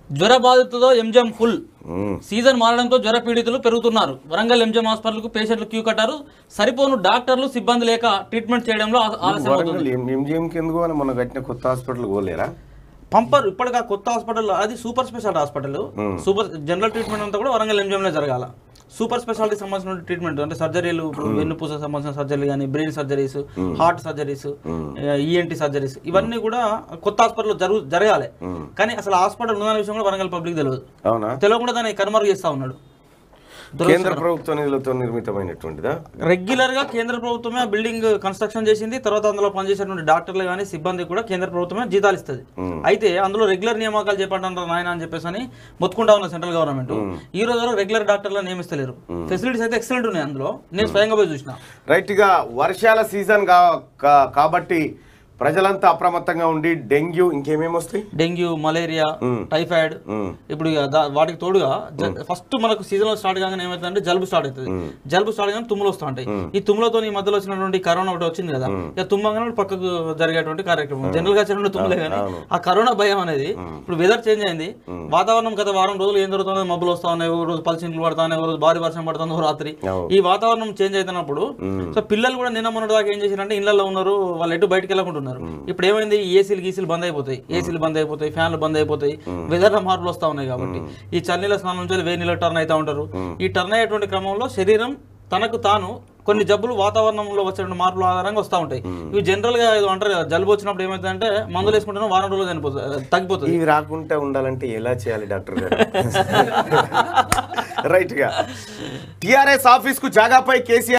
జ్వర బాధితులతో MGM full um. Season మారడంతో జ్వర పీడితులు పెరుగుతున్నారు వరంగల్ ఎంజిఎం హాస్పిటల్కు పేషెంట్లు క్యూ కట్టారు సరిపోను డాక్టర్లు సిబ్బంది లేక ట్రీట్మెంట్ చేయడంలో ఆ- ఆలస్యం అవుతుంది వరంగల్ ఎం- ఎంజిఎం కిందకు అని మొన్న కట్టిన కొత్త హాస్పిటల్ పోలేరా పంపర్ ఇప్పటికా కొత్త హాస్పిటల్ అది super specialty hospital super general treatment అంతా కూడా వరంగల్ ఎంజిఎంలో జరగాల సూపర్ స్పెషాలిటీ సంబంధించిన ట్రీట్మెంట్ అంటే సర్జరీలు ఇప్పుడు వెన్నుపూస సంబంధించిన సర్జరీలు కానీ brain surgeries heart surgeries ENT surgeries ఇవన్నీ కూడా కొత్త హాస్పిటల్ జరుగు జరగాలి కానీ అసలు హాస్పిటల్ ఉందనే విషయం కూడా వరంగల్ పబ్లిక్ తెలియదు అవునా తెలియకుండా దాన్ని కనుమరుగు చేస్తా ఉన్నాడు కేంద్ర ప్రభుత్వ నిధులతో నిర్మితమైనటువంటిదా రెగ్యులర్ గా కేంద్ర ప్రభుత్వమే ఆ బిల్డింగ్ కన్స్ట్రక్షన్ చేసింది తర్వాత అందులో పనిచేసేటువంటి డాక్టర్లు కానీ సిబ్బంది కూడా కేంద్ర ప్రభుత్వమే జీతాలు ఇస్తుంది అయితే అందులో రెగ్యులర్ నియామకాలు చేపట్టారు నాయన అని చెప్పేసి అని మొత్తుకుంటా ఉన్న సెంట్రల్ గవర్నమెంట్ ఈ రోజు వరకు రెగ్యులర్ డాక్టర్లు నియమిస్తలేరు ఫెసిలిటీస్ అయితే ఎక్సలెంట్ ఉన్నాయి అందులో నేను స్వయంగా పోయి చూసిన రైట్గా వర్షాల సీజన్ కా కా- కాబట్టి ప్రజలంతా అప్రమత్తంగా ఉండి డెంగ్యూ ఇంకేమేమి వస్తాయి డెంగ్యూ మలేరియా టైఫాయిడ్ మ్మ్. ఇప్పుడు ఇక దా- వాటికి తోడుగా ఫస్ట్ మనకు సీజన్ స్టార్ట్ కాగానే ఏమవుతుందంటే జలుబు స్టార్ట్ అవుతుంది జలుబు స్టార్ట్ కానీ తుమ్ములు వస్తూ ఉంటాయి ఈ తుమ్ములతో ఈ మధ్యలో వచ్చినటువంటి కరోనా ఒకటి వచ్చింది కదా ఇక తుమ్మగానే పక్కకు జరిగేటువంటి కార్యక్రమం జనరల్ గా చిన్న తుమ్ములే కానీ ఆ కరోనా భయం అనేది ఇప్పుడు వెదర్ చేంజ్ అయింది వాతావరణం గత వారం రోజులు ఏం జరుగుతుందో మబ్బులు వస్తా ఉన్నాయి ఓ రోజు పలిచిన్లు పడతా ఉన్నాయి ఓ రోజు భారీ వర్షం పడుతుంది ఓ రాత్రి అవును. ఈ వాతావరణం చేంజ్ అవుతున్నప్పుడు సో పిల్లలు కూడా నిన్న మొన్నటి దాకా ఏం చేశారంటే ఇళ్లలో ఉన్నారు వాళ్ళు ఎటు బయటకు వెళ్ళకుంటున్నారు ఇప్పుడు ఏమైంది ఏసీలు గీసీలు బంద్ అయిపోతాయి ఏసీలు బంద్ అయిపోతాయి ఫ్యాన్లు బంద్ అయిపోతాయి వెదర్ మార్పులు వస్తా ఉన్నాయి కాబట్టి ఈ చన్నీళ్ళ స్నానం నుంచి వేడి నీళ్ళ టర్న్ అవుతా ఉంటారు ఈ టర్న్ అయ్యేటువంటి క్రమంలో శరీరం తనకు తాను కొన్ని జబ్బులు వాతావరణంలో వచ్చే మార్పుల ఆధారంగా వస్తూ ఉంటాయి ఇవి జనరల్ గా ఏదో అంటారు కదా, జలుబు వచ్చినప్పుడు ఏమైతుందంటే మందులు వేసుకుంటే వారం రోజులు చనిపోతుంది తగ్గిపోతుంది ఇవి రాకుండా ఉండాలంటే ఎలా చేయాలి డాక్టర్ గారు రైట్ గా టిఆర్ఎస్ ఆఫీస్ కు జాగాపై కేసీఆర్